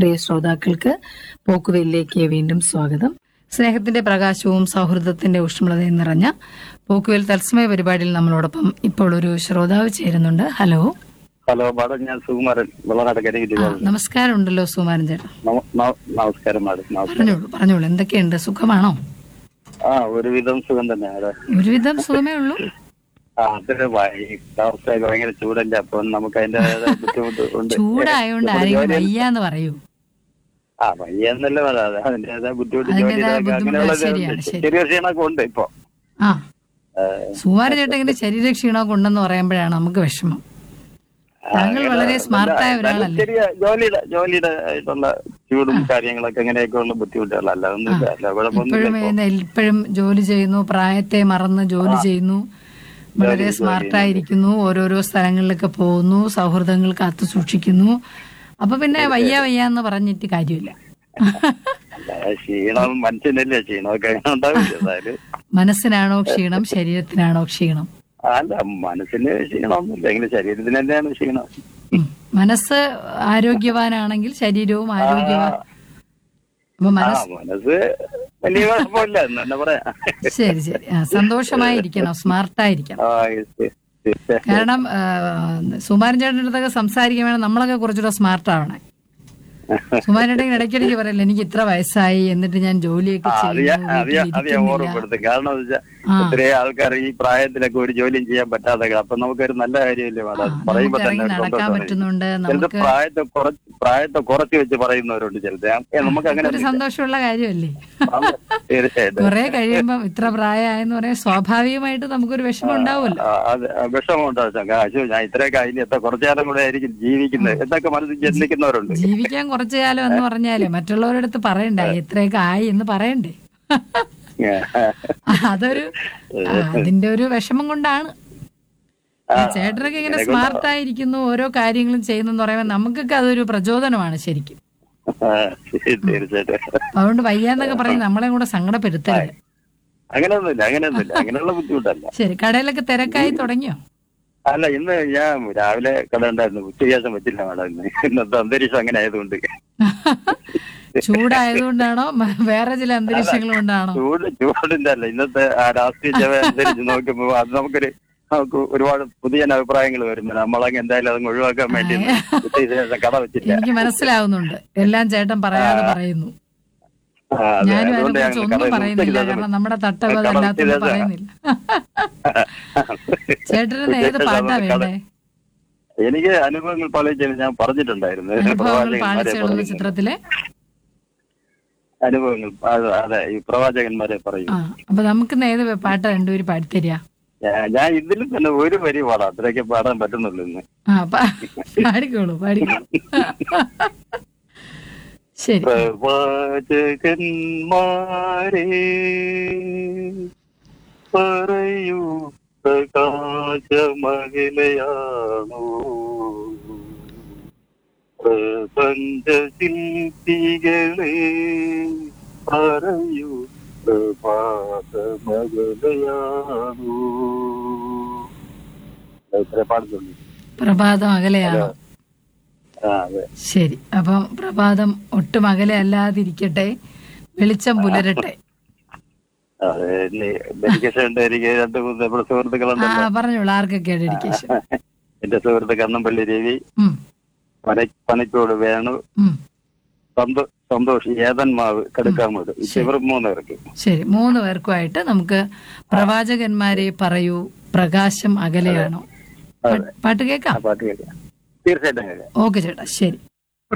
പ്രിയ ശ്രോതാക്കൾക്ക് പോക്കുവെല്ലിലേക്ക് വീണ്ടും സ്വാഗതം സ്നേഹത്തിന്റെ പ്രകാശവും സൗഹൃദത്തിന്റെ ഊഷ്മളതയും നിറഞ്ഞ പോക്കുവെൽ തത്സമയ പരിപാടിയിൽ നമ്മളോടൊപ്പം ഇപ്പോൾ ഒരു ശ്രോതാവ് ചേരുന്നുണ്ട് ഹലോ ഹലോ മാഡം ഞാൻ സുകുമാരൻ വെള്ളനാട്ടക്കര ആ, നമസ്കാരം ഉണ്ടല്ലോ സുമാരൻ ചേട്ടൻ നമസ്കാരം മാഡം നമസ്കാരം പറഞ്ഞോളൂ പറഞ്ഞോളൂ എന്തൊക്കെയുണ്ട് സുഖമാണോ ആ ഒരുവിധം സുഖം തന്നെ അവിടെ ഒരുവിധം സുഖമേ ഉള്ളൂ ആ അതൊരു കാലാവസ്ഥയൊക്കെ ഭയങ്കര ചൂടല്ലേ അപ്പൊ നമുക്ക് അതിന്റേതായ ബുദ്ധിമുട്ട് ഉണ്ട് ചൂടായോണ്ട് നമ്മുടെ ആരെങ്കിലും ജോലി- വയ്യാന്ന് പറയൂ ആ വയ്യെന്നല്ല പറയാതെ അതിന്റേതായ ബുദ്ധിമുട്ട് അതിന്റേതായ ജോലിയിലൊക്കെ ബുദ്ധിമുട്ട് അങ്ങനെയുള്ള ശരിയാണ്, ശരി. ചെറിയ ക്ഷീണമൊക്കെ ഉണ്ട് ഇപ്പൊ ആ ഏ, സുമാരൻ ചേട്ടന്റെ ശരീരക്ഷീണമൊക്കെ ഉണ്ടെന്ന് പറയുമ്പോഴാണ് നമുക്ക് വിഷമം താങ്കൾ അങ്ങനെ വളരെ സ്മാർട്ടായ എന്നാലും ഒരാളല്ലേ ചെറിയ ജോലിയുടെ ജോലിയുടെ ആയിട്ടുള്ള ചൂടും കാര്യങ്ങളൊക്കെ അങ്ങനെയൊക്കെ ഉള്ള ബുദ്ധിമുട്ടുകളല്ല അതൊന്നും അല്ല കുഴപ്പമൊന്നുമില്ല ഇപ്പോഴും ഇപ്പൊ. ഇന്ന് ഇപ്പോഴും ജോലി ചെയ്യുന്നു പ്രായത്തെ മറന്ന് ജോലി ചെയ്യുന്നു വളരെ സ്മാർട്ടായിരിക്കുന്നു ഓരോരോ സ്ഥലങ്ങളിലൊക്കെ പോകുന്നു സൗഹൃദങ്ങൾ കാത്തു സൂക്ഷിക്കുന്നു അപ്പൊ പിന്നെ വയ്യ വയ്യ എന്ന് പറഞ്ഞിട്ട് കാര്യമില്ല അല്ല, ക്ഷീണം മനുഷ്യനല്ലേ ക്ഷീണമൊക്കെ അങ്ങനെ ഉണ്ടാവില്ല അതായത് മനസ്സിനാണോ ക്ഷീണം ശരീരത്തിനാണോ ക്ഷീണം അല്ല മനസ്സിന് ക്ഷീണമൊന്നുമില്ല എങ്കിലും ശരീരത്തിന് തന്നെയാണ് ക്ഷീണം ഉം. മനസ്സ് ആരോഗ്യവാനാണെങ്കിൽ ശരീരവും ആരോഗ്യവാൻ അപ്പൊ ആ മനസ്സ് മനസ്സ് വലിയ കുഴപ്പമില്ല എന്ന് തന്നെ പറയാം ശരി ശരി ആ സന്തോഷമായിരിക്കണം സ്മാർട്ടായിരിക്കണം ആ, yes, yes, yes. കാരണം ആ, സുമാരൻ ചേട്ടൻ്റെ അടുത്തൊക്കെ സംസാരിക്കാൻ വേണം നമ്മളൊക്കെ കുറച്ചുകൂടെ സ്മാർട്ട് ആവണേ സുമാരൻ ചേട്ടൻ ഇടയ്ക്കിടയ്ക്ക് പറയില്ല എനിക്ക് ഇത്ര വയസ്സായി എന്നിട്ട് ഞാൻ ജോലിയൊക്കെ ആ, അത് ഞാൻ അത് ഞാൻ അത് ഞാൻ ചെയ്യുന്നു ഓർമ്മപ്പെടുത്തും കാരണം എന്താ വെച്ചാൽ ആ. ഇത്രയും ആൾക്കാർ ഈ പ്രായത്തിലൊക്കെ ഒരു ജോലിയും ചെയ്യാൻ പറ്റാതെ അപ്പൊ നമുക്കൊരു നല്ല കാര്യമില്ലേ മാഡം അത് പറയുമ്പോ നമുക്ക് ഇറങ്ങി തന്നെ ഒരു നടക്കാൻ സന്തോഷമാണ്. പറ്റുന്നുണ്ട് ചിലത് നമുക്ക് പ്രായത്തെ കുറച്ച് പ്രായത്തെ കുറച്ച് വെച്ച് പറയുന്നവരുണ്ട് ചിലത് ഞാൻ- ഏ, നമുക്ക് അങ്ങനെ ഒരു സന്തോഷമുള്ള കാര്യമല്ലേ തീർച്ചയായിട്ടും കുറെ കഴിയുമ്പം ഇത്ര പ്രായമായെന്ന് പറയാൻ സ്വാഭാവികമായിട്ട് നമുക്കൊരു വിഷമം ഉണ്ടാവുമല്ലോ ആ, അത് വിഷമമുണ്ടോ കാശു ഞാൻ ഇത്രയൊക്കെ അതിന് എത്ര കുറച്ചു കാലം കൂടെ ആയിരിക്കും ജീവിക്കുന്നത് എന്നൊക്കെ മനസ്സിൽ ചിന്തിക്കുന്നവരുണ്ട് ജീവിക്കാൻ കുറച്ചു കാലം എന്ന് പറഞ്ഞാലേ മറ്റുള്ളവരുടെ അടുത്ത് പറയണ്ടേ എത്രയൊക്കെ ആയി എന്ന് പറയണ്ടേ അതൊരു ആ, അതിന്റെ ഒരു വിഷമം കൊണ്ടാണ് ആ, ചേട്ടനൊക്കെ ഇങ്ങനെ സ്മാർട്ട് ആയിരിക്കുന്നു ഓരോ കാര്യങ്ങളും ചെയ്യുന്നെന്ന് പറയുമ്പോൾ നമുക്കൊക്കെ അതൊരു പ്രചോദനമാണ് ശരിക്കും ആ, തീർച്ചയായിട്ടും അതുകൊണ്ട് വയ്യാന്നൊക്കെ പറഞ്ഞ് നമ്മളെ കൂടെ സങ്കടപ്പെടുത്തരുത് അങ്ങനെയൊന്നുമില്ല അങ്ങനെയൊന്നുമില്ല അങ്ങനെയുള്ള ബുദ്ധിമുട്ടല്ല ശരി കടയിലൊക്കെ തിരക്കായി തുടങ്ങിയോ അല്ല ഇന്ന് ഞാൻ രാവിലെ കട ഉണ്ടായിരുന്നു ഉച്ചയ്ക്ക് ശേഷം വെച്ചില്ല മാഡം ഇന്ന് ഇന്നത്തെ അന്തരീക്ഷം അങ്ങനെ ആയതുകൊണ്ട് ചൂടായതുകൊണ്ടാണോ മ- വേറെ ചില അന്തരീക്ഷങ്ങൾ കൊണ്ടാണോ ചൂട് ചൂടിന്റെ അല്ല ഇന്നത്തെ ആ രാഷ്ട്രീയ ചെവ അനുസരിച്ച് നോക്കുമ്പോ അത് നമുക്കൊരു നമുക്ക് ഒരുപാട് പുതിയ അഭിപ്രായങ്ങൾ വരും നമ്മളങ്ങ് എന്തായാലും അതങ്ങ് ഒഴിവാക്കാൻ വേണ്ടി ഇന്ന് ഉച്ചയ്ക്ക് ശേഷം കട വെച്ചില്ല എനിക്ക് മനസ്സിലാവുന്നുണ്ട് എല്ലാം ചേട്ടൻ പറയാതെ പറയുന്നു ആ, അതെ, ഞാനും അതുകൊണ്ട് അതിനെ കുറിച്ച് ഞാൻ ഒന്നും കട പറയുന്നില്ല ഉച്ചയ്ക്ക് കാരണം ശേഷം നമ്മുടെ തട്ടകം കട അതല്ലാത്തൊന്നും ഉച്ചയ്ക്ക് പറയുന്നില്ല ചേട്ടന് ഏത് ഉച്ചയ്ക്ക് പാട്ടാ ശേഷം കട- വേണ്ടേ എനിക്ക് അനുഭവങ്ങൾ പാലിച്ചതിന് ഞാൻ പറഞ്ഞിട്ടുണ്ടായിരുന്നു അനുഭവങ്ങൾ പ്രവാചകന്മാരെ പാലിച്ചുള്ള പറയുന്നു. ചിത്രത്തിലെ അനുഭവങ്ങൾ അത് അതെ ഈ പ്രവാചകന്മാരെ പറയും ആ അപ്പൊ നമുക്ക് ഇന്ന് ഏത് പാട്ടാ രണ്ടുപേരും പാടിത്തരിക ഞാൻ- ഞാൻ ഇതിൽ തന്നെ ഒരു വരി പാടാം അത്രയൊക്കെ പാടാൻ പറ്റുന്നുള്ളൂ ഇന്ന് ആ പാ- പാടിക്കോളൂ പാടിക്കോളൂ ശരി പ്രവാചകന്മാരെ പറയൂ പ്രകാശമകലയാണോ പ്രപഞ്ച ശില്പികളെ പറയൂ പ്രഭാതമകലയാണോ ഇത്ര പാടുന്നുള്ളൂ പ്രഭാതം അകലെയാണോ ആ അതെ ശരി അപ്പം പ്രഭാതം ഒട്ടും അകലെ അല്ലാതിരിക്കട്ടെ വെളിച്ചം പുലരട്ടെ അതെ ഡെഡിക്കേഷൻ ഉണ്ട് എനിക്ക് രണ്ട് മൂന്ന് നമ്മുടെ ആ സുഹൃത്തുക്കളുണ്ടല്ലോ പറഞ്ഞോളൂ ആർക്കൊക്കെ ഡെഡിക്കേഷൻ എന്റെ സുഹൃത്ത് കണ്ണമ്പള്ളി രവി ഉം പന പനക്കോട് വേണു ഉം സന്തോ സന്തോഷ് ഏതന്മാവ് കടുക്കാമൂട് ഇവർ മൂന്ന് പേർക്ക് ശരി മൂന്ന് പേർക്കുമായിട്ട് നമുക്ക് പ്രവാചകന്മാരെ പറയൂ പ്രകാശം അകലെയാണോ പാ- പാട്ട് ആ കേൾക്കാം പാട്ട് കേൾക്കാം തീർച്ചയായിട്ടും കേൾക്കാം ഓക്കെ ചേട്ടാ ശരി